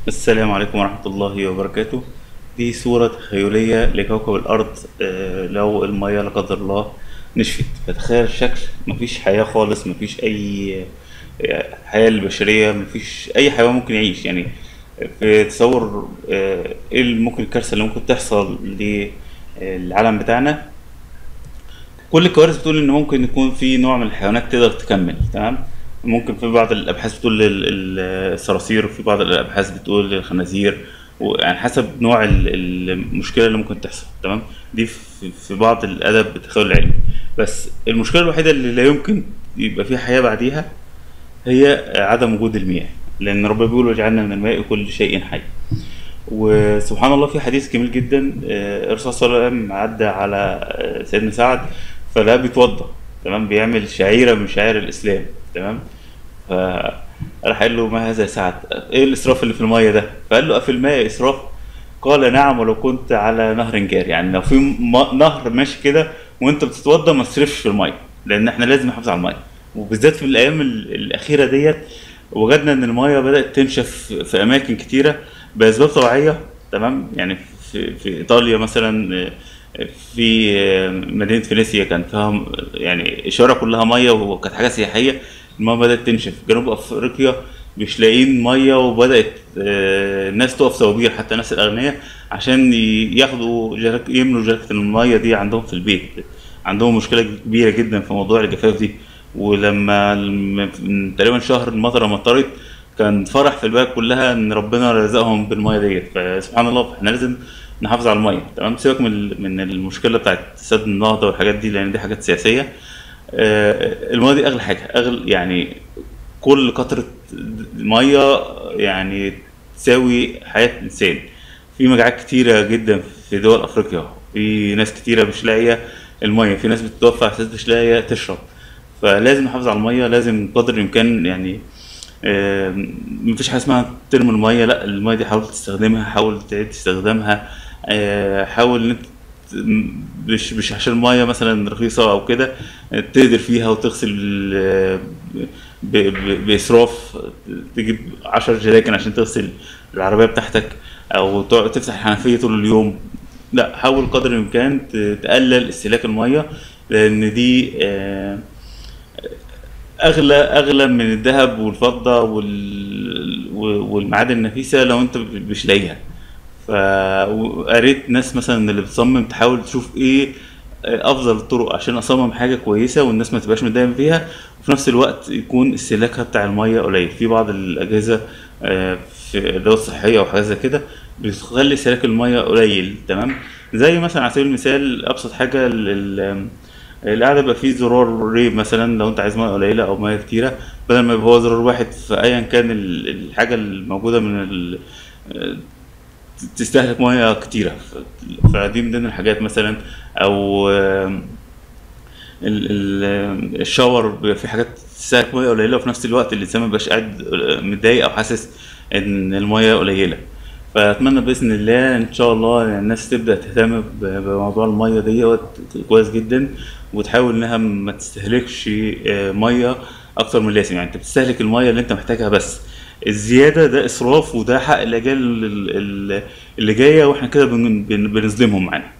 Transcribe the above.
السلام عليكم ورحمة الله وبركاته دي صورة تخيلية لكوكب الأرض آه، لو المية لا قدر الله نشفت فتخيل الشكل مفيش حياة خالص مفيش أي آه، حياة للبشرية مفيش أي حيوان ممكن يعيش يعني في تصور آه، إيه اللي ممكن الكارثة اللي ممكن تحصل للعالم بتاعنا كل الكوارث بتقول ان ممكن يكون في نوع من الحيوانات تقدر تكمل تمام ممكن في بعض الابحاث بتقول ال- ال- الصراصير وفي بعض الابحاث بتقول الخنازير ويعني حسب نوع ال- المشكله اللي ممكن تحصل تمام دي في في بعض الادب بالتخيل العلمي بس المشكله الوحيده اللي لا يمكن يبقى فيها حياه بعديها هي عدم وجود المياه لان ربنا بيقول وجعلنا من الماء كل شيء حي وسبحان الله في حديث جميل جدا آه، الرسول صلى الله عليه وسلم عدى على آه، سيدنا سعد فلا بيتوضا تمام بيعمل شعيره من شعائر الاسلام تمام فراح قال له ما هذا يا سعد ايه الاسراف اللي في الميه ده فقال له افي الماء اسراف قال نعم ولو كنت على نهر جاري يعني لو في م- نهر ماشي كده وانت بتتوضا ما تصرفش في الميه لان احنا لازم نحافظ على الميه وبالذات في الايام ال- الاخيره ديت وجدنا ان الميه بدات تنشف في اماكن كتيره باسباب طبيعيه تمام يعني في, في ايطاليا مثلا آه، في آه، مدينه فينيسيا كان فيها م- يعني اشاره كلها ميه وكانت حاجه سياحيه الميه بدات تنشف جنوب افريقيا مش لاقيين ميه وبدات آه، الناس تقف صوابير حتى الناس الاغنياء عشان ي- ياخدوا جرك يملوا جركه الميه دي عندهم في البيت عندهم مشكله كبيره جدا في موضوع الجفاف دي ولما الم- من تقريبا شهر المطره مطرت كان فرح في البلد كلها ان ربنا رزقهم بالميه ديت فسبحان الله احنا لازم نحافظ على الميه تمام سيبك من ال- من المشكله بتاعت سد النهضه والحاجات دي لان دي حاجات سياسيه آه، الميه دي اغلى حاجه اغلى يعني كل قطره ميه يعني تساوي حياه انسان في مجاعات كتيره جدا في دول افريقيا في ناس كتيره مش لاقيه الميه في ناس بتتوفى على اساس مش لاقيه تشرب فلازم نحافظ على الميه لازم قدر الامكان يعني آم، مفيش حاجه اسمها ترمي الميه لا الميه دي حاول تستخدمها حاول تعيد استخدامها آه، حاول ان انت م- مش مش عشان الميه مثلا رخيصه او كده آه، تقدر فيها وتغسل آه، ب- ب- باسراف تجيب 10 جراكن عشان تغسل العربيه بتاعتك او تقعد تفتح الحنفيه طول اليوم لا حاول قدر الامكان ت- تقلل استهلاك الميه لان دي آه، اغلى اغلى من الذهب والفضه وال... والمعادن النفيسه لو انت مش لاقيها فقريت ناس مثلا اللي بتصمم تحاول تشوف ايه افضل الطرق عشان اصمم حاجه كويسه والناس ما تبقاش متضايقه فيها وفي نفس الوقت يكون استهلاكها بتاع الميه قليل في بعض الاجهزه آه، في الدول الصحيه او حاجات زي كده بتخلي استهلاك الميه قليل تمام زي مثلا على سبيل المثال ابسط حاجه ال- ال- القعده بقى فيه زرار ريب مثلا لو انت عايز ميه قليله او ميه كتيره بدل ما يبقى هو زرار واحد فايا كان ال- الحاجه الموجوده من ال- تستهلك ميه كتيره ف- فدي من ضمن الحاجات مثلا او آم، ال- ال- الشاور بيبقى في حاجات تستهلك ميه قليله وفي نفس الوقت الانسان ما بيبقاش قاعد متضايق او حاسس ان الميه قليله فاتمنى باذن الله ان شاء الله الناس تبدا تهتم ب- بموضوع الميه ديت كويس جدا وتحاول انها ما تستهلكش آه، ميه اكتر من اللازم يعني انت بتستهلك الميه اللي انت محتاجها بس الزياده ده اسراف وده حق الاجيال ال- ال- اللي جايه واحنا كده بن- بن- بنظلمهم معانا